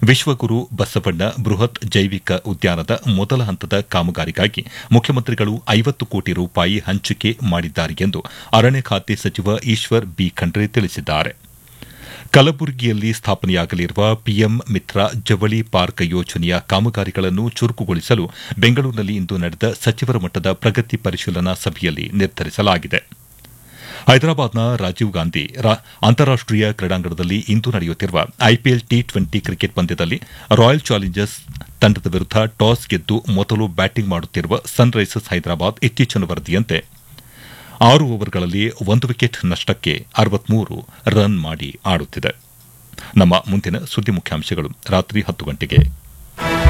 ವಿಶ್ವಗುರು ಬಸವಣ್ಣ ಬೃಹತ್ ಜೈವಿಕ ಉದ್ಯಾನದ ಮೊದಲ ಹಂತದ ಕಾಮಗಾರಿಗಾಗಿ ಮುಖ್ಯಮಂತ್ರಿಗಳು ಐವತ್ತು ಕೋಟಿ ರೂಪಾಯಿ ಹಂಚಿಕೆ ಮಾಡಿದ್ದಾರೆ ಎಂದು ಅರಣ್ಯ ಖಾತೆ ಸಚಿವ ಈಶ್ವರ್ ಬಿ ಖಂಡ್ರೆ ತಿಳಿಸಿದ್ದಾರೆ ಕಲಬುರಗಿಯಲ್ಲಿ ಸ್ಥಾಪನೆಯಾಗಲಿರುವ ಪಿಎಂ ಮಿತ್ರ ಜವಳಿ ಪಾರ್ಕ್ ಯೋಜನೆಯ ಕಾಮಗಾರಿಗಳನ್ನು ಚುರುಕುಗೊಳಿಸಲು ಬೆಂಗಳೂರಿನಲ್ಲಿ ಇಂದು ನಡೆದ ಸಚಿವರ ಮಟ್ಟದ ಪ್ರಗತಿ ಪರಿಶೀಲನಾ ಸಭೆಯಲ್ಲಿ ನಿರ್ಧರಿಸಲಾಗಿದೆ ಹೈದರಾಬಾದ್ನ ರಾಜೀವ್ ಗಾಂಧಿ ಅಂತಾರಾಷ್ಟೀಯ ಕ್ರೀಡಾಂಗಣದಲ್ಲಿ ಇಂದು ನಡೆಯುತ್ತಿರುವ ಐಪಿಎಲ್ ಟಿ ಟ್ವೆಂಟಿ ಕ್ರಿಕೆಟ್ ಪಂದ್ಯದಲ್ಲಿ ರಾಯಲ್ ಚಾಲೆಂಜರ್ಸ್ ತಂಡದ ವಿರುದ್ದ ಟಾಸ್ ಗೆದ್ದು ಮೊದಲು ಬ್ಯಾಟಿಂಗ್ ಮಾಡುತ್ತಿರುವ ಸನ್ರೈಸರ್ಸ್ ಹೈದರಾಬಾದ್ ಇತ್ತೀಚಿನ ವರದಿಯಂತೆ ಆರು ಓವರ್ಗಳಲ್ಲಿ ಒಂದು ವಿಕೆಟ್ ನಷ್ಟಕ್ಕೆ ರನ್ ಮಾಡಿ ಆಡುತ್ತಿದೆ ನಮ್ಮ ಮುಂದಿನ ಸುದ್ದಿ ಮುಖ್ಯಾಂಶಗಳು ರಾತ್ರಿ ಹತ್ತು ಗಂಟೆಗೆ